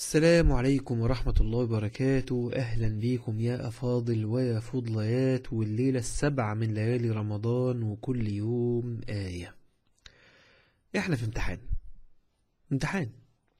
السلام عليكم ورحمة الله وبركاته أهلا بيكم يا أفاضل ويا فضليات والليلة السبع من ليالي رمضان وكل يوم آية إحنا في امتحان امتحان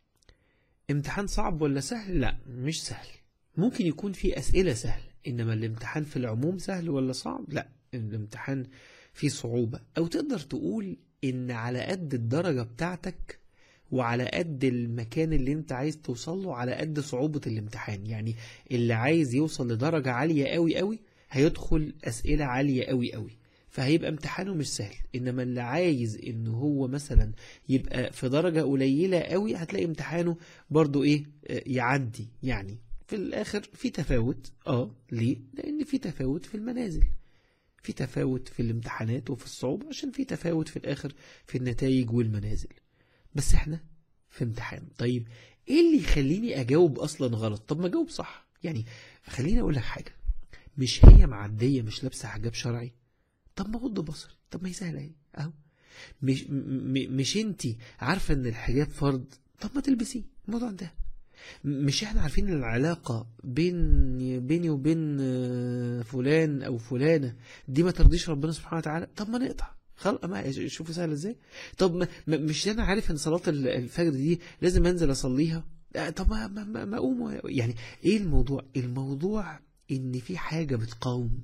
امتحان صعب ولا سهل؟ لا مش سهل ممكن يكون في أسئلة سهل إنما الامتحان في العموم سهل ولا صعب؟ لا الامتحان فيه صعوبة أو تقدر تقول إن على قد الدرجة بتاعتك وعلى قد المكان اللي انت عايز توصله على قد صعوبة الامتحان يعني اللي عايز يوصل لدرجة عالية قوي قوي هيدخل أسئلة عالية قوي قوي فهيبقى امتحانه مش سهل إنما اللي عايز إن هو مثلا يبقى في درجة قليلة قوي هتلاقي امتحانه برضو إيه آه، يعدي يعني في الآخر في تفاوت آه ليه؟ لأن في تفاوت في المنازل في تفاوت في الامتحانات وفي الصعوبة عشان في تفاوت في الآخر في النتائج والمنازل بس احنا في امتحان طيب ايه اللي يخليني اجاوب اصلا غلط طب ما اجاوب صح يعني خليني اقول لك حاجه مش هي معديه مش لابسه حجاب شرعي طب ما غض بصري طب ما هي سهله اهي اهو مش م- م- مش انت عارفه ان الحجاب فرض طب ما تلبسيه الموضوع ده مش احنا عارفين ان العلاقه بين بيني وبين آه، فلان او فلانه دي ما ترضيش ربنا سبحانه وتعالى طب ما نقطع خلق ما شوفوا سهل ازاي طب ما ما- مش انا عارف ان صلاه ال- الفجر دي لازم انزل اصليها آه، طب ما ما, ما, ما اقوم و- يعني ايه الموضوع الموضوع ان في حاجه بتقاوم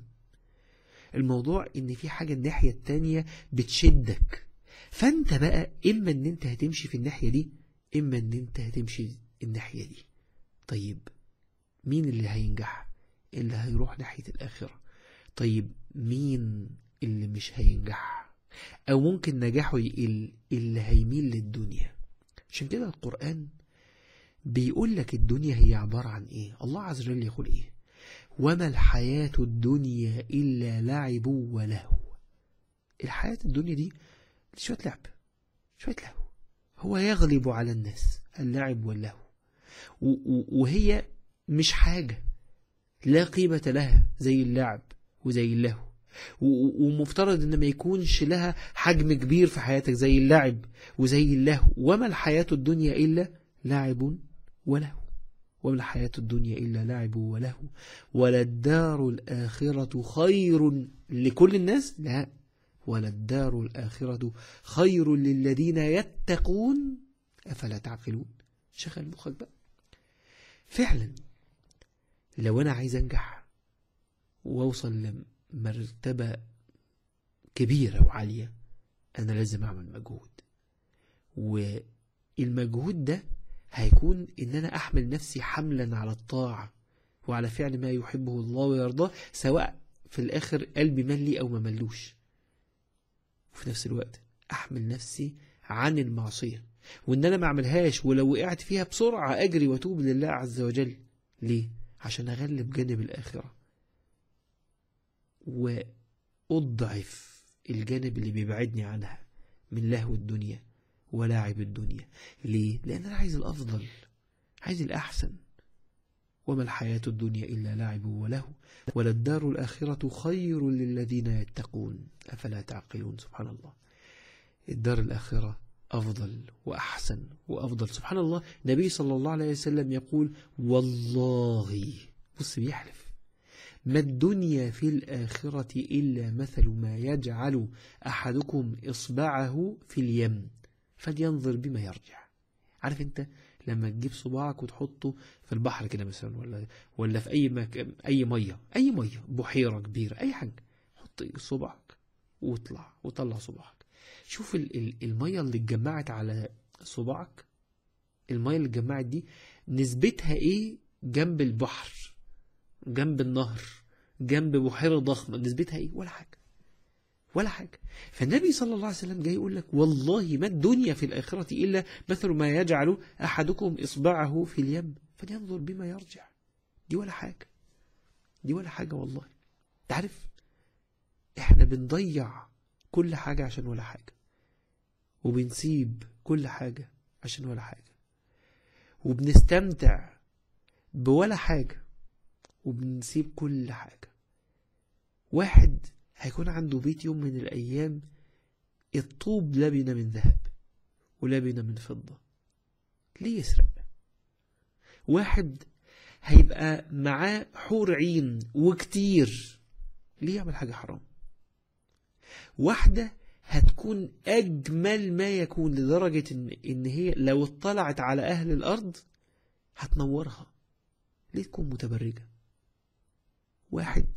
الموضوع ان في حاجه الناحيه التانية بتشدك فانت بقى اما ان انت هتمشي في الناحيه دي اما ان انت هتمشي الناحيه دي طيب مين اللي هينجح اللي هيروح ناحيه الاخره طيب مين اللي مش هينجح او ممكن نجاحه يقل اللي هيميل للدنيا عشان كده القرآن بيقول لك الدنيا هي عبارة عن ايه الله عز وجل يقول ايه وما الحياة الدنيا إلا لعب ولهو الحياة الدنيا دي شوية لعب شوية لهو هو يغلب على الناس اللعب واللهو و- و- وهي مش حاجة لا قيمة لها زي اللعب وزي اللهو و- و- ومفترض ان ما يكونش لها حجم كبير في حياتك زي اللعب وزي اللهو وما الحياة الدنيا إلا لعب ولهو وما الحياة الدنيا إلا لعب ولهو وللدار الآخرة خير لكل الناس لا وللدار الآخرة خير للذين يتقون أفلا تعقلون شغل مخك بقى فعلا لو أنا عايز أنجح وأوصل لمرتبة كبيرة وعالية أنا لازم أعمل مجهود والمجهود ده هيكون إن أنا أحمل نفسي حملا على الطاعة وعلى فعل ما يحبه الله ويرضاه سواء في الآخر قلبي ملي أو ما ملوش وفي نفس الوقت أحمل نفسي عن المعصية وإن أنا ما أعملهاش ولو وقعت فيها بسرعة أجري وأتوب لله عز وجل ليه؟ عشان أغلب جانب الآخرة وأضعف الجانب اللي بيبعدني عنها من لهو الدنيا ولاعب الدنيا ليه؟ لأن أنا عايز الأفضل عايز الأحسن وما الحياة الدنيا إلا لعب ولهو وللدار الآخرة خير للذين يتقون أفلا تعقلون سبحان الله الدار الآخرة أفضل وأحسن وأفضل سبحان الله النبي صلى الله عليه وسلم يقول والله بص بيحلف ما الدنيا في الآخرة إلا مثل ما يجعل أحدكم إصبعه في اليم فلينظر بما يرجع عارف انت لما تجيب صباعك وتحطه في البحر كده مثلا ولا ولا في اي مك... اي ميه اي ميه بحيره كبيره اي حاجه حط صبعك واطلع وطلع صباعك شوف ال... ال... الميه اللي اتجمعت على صباعك الميه اللي اتجمعت دي نسبتها ايه جنب البحر جنب النهر جنب بحيره ضخمه نسبتها ايه ولا حاجه ولا حاجة فالنبي صلى الله عليه وسلم جاي يقول لك والله ما الدنيا في الآخرة إلا مثل ما يجعل أحدكم إصبعه في اليم فلينظر بما يرجع دي ولا حاجة دي ولا حاجة والله تعرف احنا بنضيع كل حاجة عشان ولا حاجة وبنسيب كل حاجة عشان ولا حاجة وبنستمتع بولا حاجة وبنسيب كل حاجة واحد هيكون عنده بيت يوم من الأيام الطوب لبنة من ذهب ولبنة من فضة ليه يسرق واحد هيبقى معاه حور عين وكتير ليه يعمل حاجة حرام واحدة هتكون أجمل ما يكون لدرجة إن, إن هي لو اطلعت على أهل الأرض هتنورها ليه تكون متبرجة واحد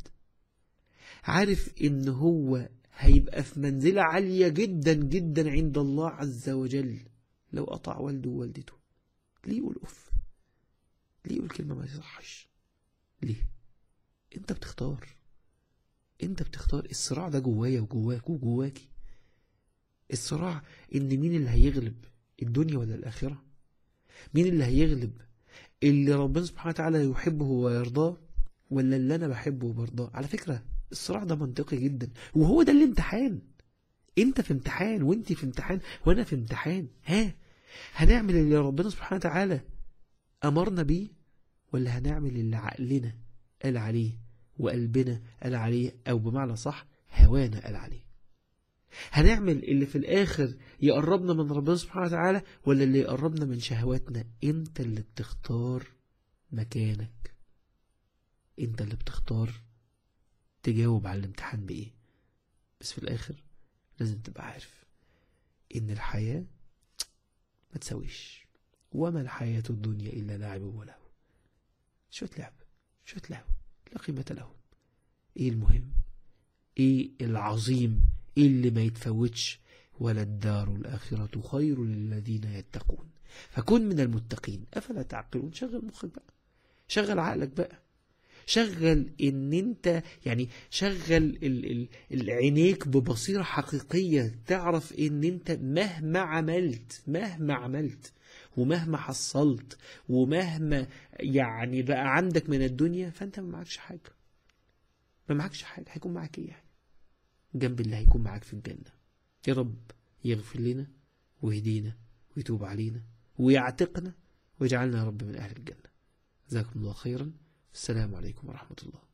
عارف إن هو هيبقى في منزلة عالية جدا جدا عند الله عز وجل لو قطع والده ووالدته ليه يقول أف ليه يقول كلمة ما يصحش ليه انت بتختار انت بتختار الصراع ده جوايا وجواك وجواكي الصراع ان مين اللي هيغلب الدنيا ولا الآخرة مين اللي هيغلب اللي ربنا سبحانه وتعالى يحبه ويرضاه ولا اللي انا بحبه وبرضاه على فكرة الصراع ده منطقي جدا وهو ده الامتحان انت في امتحان وانت في امتحان وانا في امتحان ها هنعمل اللي ربنا سبحانه وتعالى امرنا بيه ولا هنعمل اللي عقلنا قال عليه وقلبنا قال عليه او بمعنى صح هوانا قال عليه هنعمل اللي في الاخر يقربنا من ربنا سبحانه وتعالى ولا اللي يقربنا من شهواتنا انت اللي بتختار مكانك انت اللي بتختار تجاوب على الامتحان بايه بس في الاخر لازم تبقى عارف ان الحياة ما تسويش وما الحياة الدنيا إلا لعب ولهو شوية لعب شوية لهو لا قيمة لهم ايه المهم ايه العظيم ايه اللي ما يتفوتش ولا الدار الآخرة خير للذين يتقون فكن من المتقين أفلا تعقلون شغل مخك بقى شغل عقلك بقى شغل ان انت يعني شغل ال ال العينيك ببصيرة حقيقية تعرف ان انت مهما عملت مهما عملت ومهما حصلت ومهما يعني بقى عندك من الدنيا فانت ما معكش حاجة ما معكش حاجة هيكون معك ايه يعني جنب اللي هيكون معاك في الجنة يا رب يغفر لنا ويهدينا ويتوب علينا ويعتقنا ويجعلنا يا رب من أهل الجنة جزاكم الله خيرا السلام عليكم ورحمة الله